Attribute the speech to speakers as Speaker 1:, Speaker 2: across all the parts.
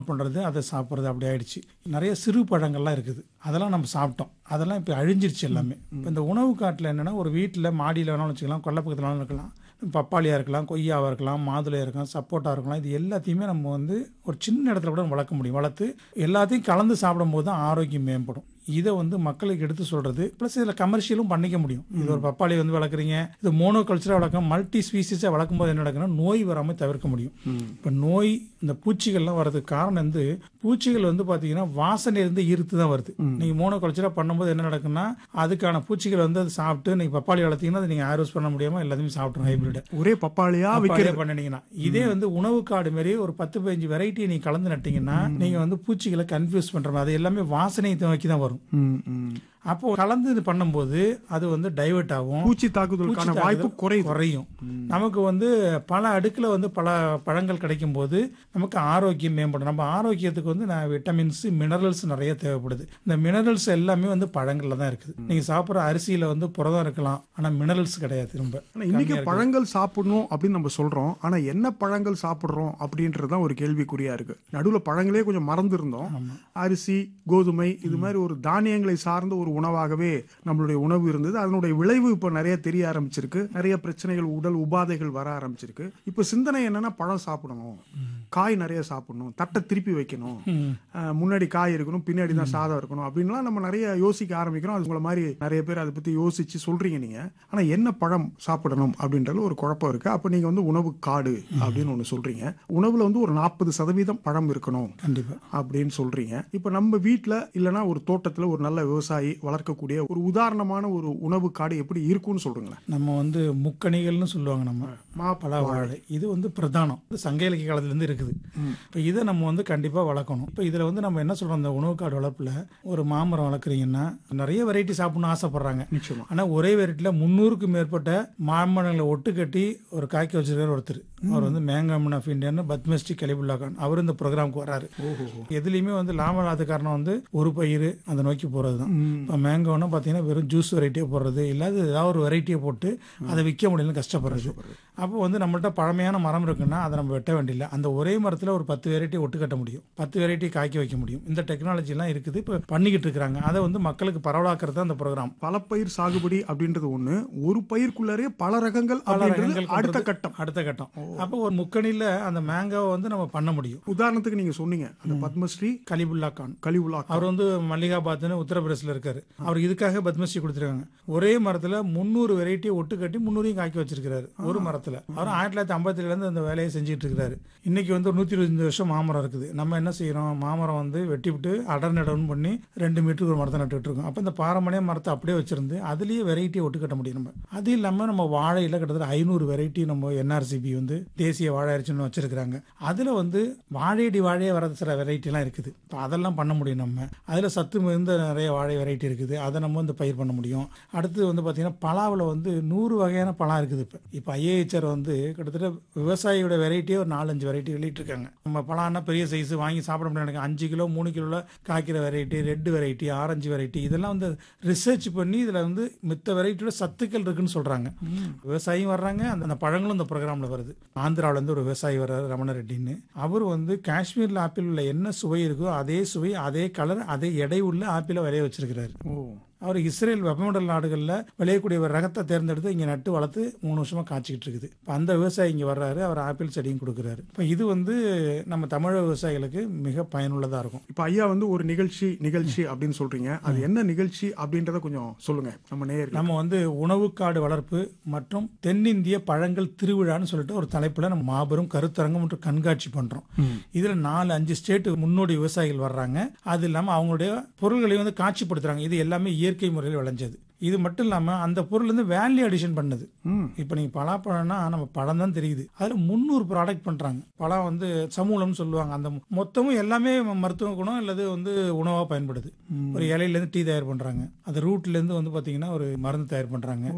Speaker 1: பண்ணுறது அதை சாப்பிட்றது அப்படி ஆயிடுச்சு நிறைய சிறு பழங்கள்லாம் இருக்குது அதெல்லாம் நம்ம சாப்பிட்டோம் அதெல்லாம் இப்போ அழிஞ்சிருச்சு எல்லாமே இப்போ இந்த உணவு காட்டில் என்னென்னா ஒரு வீட்டில் மாடியில் வேணாலும் வச்சுக்கலாம் கொல்லை பக்கத்தில் வேணாலும் இருக்கலாம் பப்பாளியாக இருக்கலாம் கொய்யாவாக இருக்கலாம் மாதுளையாக இருக்கலாம் சப்போட்டா இருக்கலாம் இது எல்லாத்தையுமே நம்ம வந்து ஒரு சின்ன இடத்துல கூட வளர்க்க முடியும் வளர்த்து எல்லாத்தையும் கலந்து சாப்பிடும்போது தான் ஆரோக்கியம் மேம்படும் இதை வந்து மக்களுக்கு எடுத்து சொல்றது ப்ளஸ் இதில் கமர்ஷியலும் பண்ணிக்க முடியும் இது ஒரு பப்பாளி வந்து வளர்க்குறீங்க இது மோனோ கல்ச்சராக வளர்க்க மல்டி ஸ்பீசிஸாக வளர்க்கும் போது என்ன நடக்குன்னா நோய் வராமல் தவிர்க்க முடியும் இப்போ நோய் இந்த பூச்சிகள்லாம் வர்றதுக்கு காரணம் வந்து பூச்சிகள் வந்து பார்த்தீங்கன்னா வாசனை இருந்து ஈர்த்து தான் வருது நீங்கள் மோனோ கல்ச்சராக பண்ணும்போது என்ன நடக்குன்னா அதுக்கான பூச்சிகள் வந்து அதை சாப்பிட்டு நீங்கள் பப்பாளி வளர்த்தீங்கன்னா அதை நீங்கள் ஆரோஸ் பண்ண முடியாமல் எல்லாத்தையுமே சாப்பிட்றோம் ஹைபிரிட்
Speaker 2: ஒரே பப்பாளியா
Speaker 1: பப்பாளியா பண்ணினீங்கன்னா இதே வந்து உணவு காடு மாதிரி ஒரு பத்து பதினஞ்சு வெரைட்டியை நீங்க கலந்து நட்டீங்கன்னா நீங்க வந்து பூச்சிகளை கன்ஃபியூஸ் பண்ற மாதிரி அது எல்லாமே வாசனை நோக்கி தான் வரும்
Speaker 2: ம், ம்.
Speaker 1: அப்போ கலந்து இது பண்ணும்போது அது வந்து டைவர்ட் ஆகும்
Speaker 2: பூச்சி தாக்குதலுக்கான
Speaker 1: பூச்சி
Speaker 2: வாய்ப்பு
Speaker 1: தாக்குதல்
Speaker 2: குறையுது
Speaker 1: குறையும் நமக்கு வந்து பல அடுக்குல வந்து பல பழங்கள் கிடைக்கும் போது நமக்கு ஆரோக்கியம் மேம்படும் நம்ம ஆரோக்கியத்துக்கு வந்து நான் விட்டமின்ஸ் மினரல்ஸ் நிறைய தேவைப்படுது இந்த மினரல்ஸ் எல்லாமே வந்து பழங்கள்ல தான் இருக்குது நீங்க சாப்பிட்ற அரிசியில வந்து புரதம் இருக்கலாம் ஆனா மினரல்ஸ் கிடையாது ரொம்ப
Speaker 2: ஆனா இன்னைக்கு பழங்கள் சாப்பிடணும் அப்படின்னு நம்ம சொல்றோம் ஆனா என்ன பழங்கள் சாப்பிடுறோம் அப்படின்றது தான் ஒரு கேள்விக்குறியா இருக்கு நடுவுல பழங்களே கொஞ்சம் மறந்துருந்தோம் அரிசி கோதுமை இது மாதிரி ஒரு தானியங்களை சார்ந்த ஒரு உணவாகவே நம்மளுடைய உணவு இருந்தது அதனுடைய விளைவு இப்ப நிறைய தெரிய ஆரம்பிச்சிருக்கு நிறைய பிரச்சனைகள் உடல் உபாதைகள் வர ஆரம்பிச்சிருக்கு இப்ப சிந்தனை என்னன்னா பழம் சாப்பிடணும் காய் நிறைய சாப்பிடணும் தட்டை திருப்பி வைக்கணும் அஹ் முன்னாடி காய் இருக்கணும் பின்னாடி தான் சாதம் இருக்கணும் அப்படின்லாம் நம்ம நிறைய யோசிக்க ஆரம்பிக்கிறோம் அது உங்களை மாதிரி நிறைய பேர் அதை பத்தி யோசிச்சு சொல்றீங்க நீங்க ஆனா என்ன பழம் சாப்பிடணும் அப்படின்றது ஒரு குழப்பம் இருக்கு அப்ப நீங்க வந்து உணவு காடு அப்படின்னு ஒண்ணு சொல்றீங்க உணவுல வந்து ஒரு நாற்பது சதவீதம் பழம் இருக்கணும்
Speaker 1: கண்டிப்பா
Speaker 2: அப்படின்னு சொல்றீங்க இப்ப நம்ம வீட்ல இல்லனா ஒரு தோட்டத்துல ஒரு நல்ல விவசாயி வளர்க்கக்கூடிய ஒரு உதாரணமான ஒரு உணவு காடு எப்படி இருக்கும்னு சொல்றீங்களேன்
Speaker 1: நம்ம வந்து முக்கணிகள்னு சொல்லுவாங்க நம்ம மாப்பழ வாழை இது வந்து பிரதானம் இது சங்க இலக்கிய காலத்துலேருந்து இருக்குது இப்போ இதை நம்ம வந்து கண்டிப்பாக வளர்க்கணும் இப்போ இதில் வந்து நம்ம என்ன சொல்கிறோம் இந்த உணவு காடு வளர்ப்பில் ஒரு மாமரம் வளர்க்குறீங்கன்னா நிறைய வெரைட்டி சாப்பிடணும்னு ஆசைப்படுறாங்க
Speaker 2: நிச்சயமா
Speaker 1: ஆனால் ஒரே வெரைட்டியில் முந்நூறுக்கும் மேற்பட்ட மாமரங்களை ஒட்டு கட்டி ஒரு காய்க்க வச்சிருக்காரு ஒருத்தர் அவர் வந்து மேங்காமன் ஆஃப் இந்தியான்னு பத்மஸ்ரீ கலிபுல்லா கான் அவர் இந்த ப்ரோக்ராமுக்கு வராரு எதுலேயுமே வந்து லாபம் இல்லாத காரணம் வந்து ஒரு பயிர் அதை நோக்கி போகிறது தான் இப்போ மேங்கோன்னா பார்த்தீங்கன்னா வெறும் ஜூஸ் வெரைட்டியை போடுறது இல்லாத ஏதாவது ஒரு வெரைட்டியை போட்டு அதை விற்க முடியலன்னு கஷ்டப்படுறது அப்போ வந்து நம்மள்ட்ட பழமையான மரம் இருக்குன்னா அதை நம்ம வெட்ட வேண்டியதில்லை அந்த ஒரே மரத்தில் ஒரு பத்து வெரைட்டி ஒட்டு கட்ட முடியும் பத்து வெரைட்டி காய்க்க வைக்க முடியும் இந்த டெக்னாலஜிலாம் இருக்குது இப்போ பண்ணிக்கிட்டு இருக்கிறாங்க அதை வந்து மக்களுக்கு பரவலாக்குறது தான் அந்த ப்ரோக்ராம்
Speaker 2: பல பயிர் சாகுபடி அப்படின்றது ஒண்ணு ஒரு பயிர்க்குள்ளரே பல ரகங்கள்
Speaker 1: பல
Speaker 2: அப்படின்றது
Speaker 1: ரகங்கள்
Speaker 2: அடுத்த
Speaker 1: கொண்டது
Speaker 2: கட்டம்
Speaker 1: அடுத்த கட்டம் அப்போ ஒரு முக்கணியில் அந்த மேங்கோவை வந்து நம்ம பண்ண முடியும்
Speaker 2: உதாரணத்துக்கு நீங்க சொன்னீங்க அந்த பத்மஸ்ரீ
Speaker 1: கலிபுல்லா கான்
Speaker 2: கலிவுலா
Speaker 1: அவர் வந்து மல்லிகாபாத்னு உத்தரப்பிரதேசில் இருக்காரு அவர் இதுக்காக பத்மஸ்ரீ கொடுத்துருக்காங்க ஒரே மரத்தில் முந்நூறு வெரைட்டியை ஒட்டு கட்டி முந்நூறையும் காய்க்க வச்சிருக்காரு ஒரு மரத்தில் அவர் ஆயிரத்தி தொள்ளாயிரத்தி ஐம்பத்திலேருந்து அந்த வேலையை செஞ்சுட்டு இருக்காரு இன்னைக்கு வந்து ஒரு நூற்றி இருபத்தஞ்சு வருஷம் மாமரம் இருக்குது நம்ம என்ன செய்யறோம் மாமரம் வந்து வெட்டி விட்டு அடர் நடவுன்னு பண்ணி ரெண்டு மீட்டருக்கு ஒரு மரத்தை நட்டுட்டு இருக்கோம் அப்போ இந்த பாரம்பரிய மரத்தை அப்படியே வச்சிருந்து அதுலேயே வெரைட்டியை ஒட்டு கட்ட முடியும் நம்ம அது இல்லாமல் நம்ம வாழையில் கிட்டத்தட்ட ஐநூறு வெரைட்டி நம்ம என்ஆர்சிபி வந்து தேசிய வாழை அரிசின்னு வச்சிருக்கிறாங்க அதில் வந்து வாழையடி வாழையே வர சில வெரைட்டிலாம் இருக்குது இப்போ அதெல்லாம் பண்ண முடியும் நம்ம அதில் சத்து மிகுந்த நிறைய வாழை வெரைட்டி இருக்குது அதை நம்ம வந்து பயிர் பண்ண முடியும் அடுத்து வந்து பார்த்தீங்கன்னா பலாவில் வந்து நூறு வகையான பழம் இருக்குது இப்போ இப்போ ஐஏஹெச்ஆர் வந்து கிட்டத்தட்ட விவசாயியோட வெரைட்டியே ஒரு நாலஞ்சு வெரைட்டி வெளியிட்டிருக்காங்க நம்ம பழம்னா பெரிய சைஸ் வாங்கி சாப்பிட முடியாது அஞ்சு கிலோ மூணு கிலோவில் காய்க்கிற variety red variety orange variety இதெல்லாம் வந்து ரிசர்ச் பண்ணி இதில் வந்து மித்த வெரைட்டியோட சத்துக்கள் இருக்குன்னு சொல்கிறாங்க விவசாயியும் வர்றாங்க அந்த அந்த பழங்களும் இந்த ப்ரோக்ராமில் வருது ஆந்திராவிலேருந்து ஒரு விவசாயி வர்றாரு ரமண ரெட்டின்னு அவர் வந்து காஷ்மீரில் ஆப்பிள் உள்ள என்ன சுவை இருக்கோ அதே சுவை அதே கலர் அதே எடை உள்ள ஆப்பிளை விளைய வச்சிருக்கிறாரு
Speaker 2: ஓ
Speaker 1: அவர் இஸ்ரேல் வெப்பமண்டல நாடுகளில் விளையக்கூடிய ஒரு ரகத்தை தேர்ந்தெடுத்து இங்கே நட்டு வளர்த்து மூணு வருஷமா காய்ச்சிக்கிட்டு இருக்குது இப்போ அந்த விவசாயி இங்கே வர்றாரு அவர் ஆப்பிள் செடியும் கொடுக்குறாரு இப்போ இது வந்து நம்ம தமிழக விவசாயிகளுக்கு மிக பயனுள்ளதாக இருக்கும்
Speaker 2: இப்ப ஐயா வந்து ஒரு நிகழ்ச்சி நிகழ்ச்சி அப்படின்னு சொல்றீங்க அது என்ன நிகழ்ச்சி அப்படின்றத கொஞ்சம் சொல்லுங்க நம்ம நேயர்கள்
Speaker 1: நம்ம வந்து உணவுக்காடு வளர்ப்பு மற்றும் தென்னிந்திய பழங்கள் திருவிழான்னு சொல்லிட்டு ஒரு தலைப்புல நம்ம மாபெரும் கருத்தரங்கம் மற்றும் கண்காட்சி பண்றோம் இதுல நாலு அஞ்சு ஸ்டேட் முன்னோடி விவசாயிகள் வர்றாங்க அது இல்லாம அவங்களுடைய பொருள்களை வந்து காட்சிப்படுத்துறாங்க இது எல்லாமே இயற்கை முறையில் விளைஞ்சது இது மட்டும் இல்லாம அந்த பொருள் வந்து வேல்யூ அடிஷன் பண்ணுது
Speaker 2: ம்.
Speaker 1: இப்போ நீங்க பலாப்பழம்னா நம்ம பழம் தான் தெரியுது அதுல முந்நூறு ப்ராடக்ட் பண்றாங்க பழம் வந்து சமூலம்னு சொல்லுவாங்க அந்த மொத்தமும் எல்லாமே மருத்துவ குணம் அல்லது வந்து உணவா பயன்படுது ஒரு இலையில இருந்து டீ தயார் பண்றாங்க அந்த ரூட்ல இருந்து வந்து பாத்தீங்கன்னா ஒரு மருந்து தயார் பண்றாங்க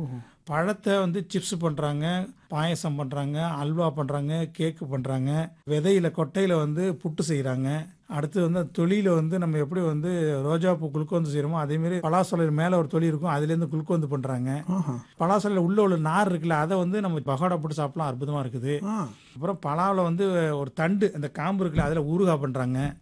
Speaker 1: பழத்தை வந்து சிப்ஸ் பண்றாங்க பாயசம் பண்றாங்க அல்வா பண்றாங்க கேக்கு பண்றாங்க விதையில கொட்டையில வந்து புட்டு செய்றாங்க அடுத்து வந்து அந்த தொழில வந்து நம்ம எப்படி வந்து ரோஜா பூ குளுக்கோந்து செய்யறோமோ அதே மாதிரி பலாசொலையில் மேல ஒரு தொழில் இருக்கும் அதுல இருந்து குளுக்கோந்து பண்றாங்க
Speaker 2: ஆஹா.
Speaker 1: பலாசொலையில் உள்ள உள்ள நார் இருக்குல்ல அதை வந்து நம்ம பகோடா போட்டு சாப்பிடலாம் அற்புதமா இருக்குது
Speaker 2: ஆ.
Speaker 1: அப்புறம் பலாவில் வந்து ஒரு தண்டு அந்த காம்பு இருக்குல்ல அதில் ஊறுகாய் பண்ணுறாங்க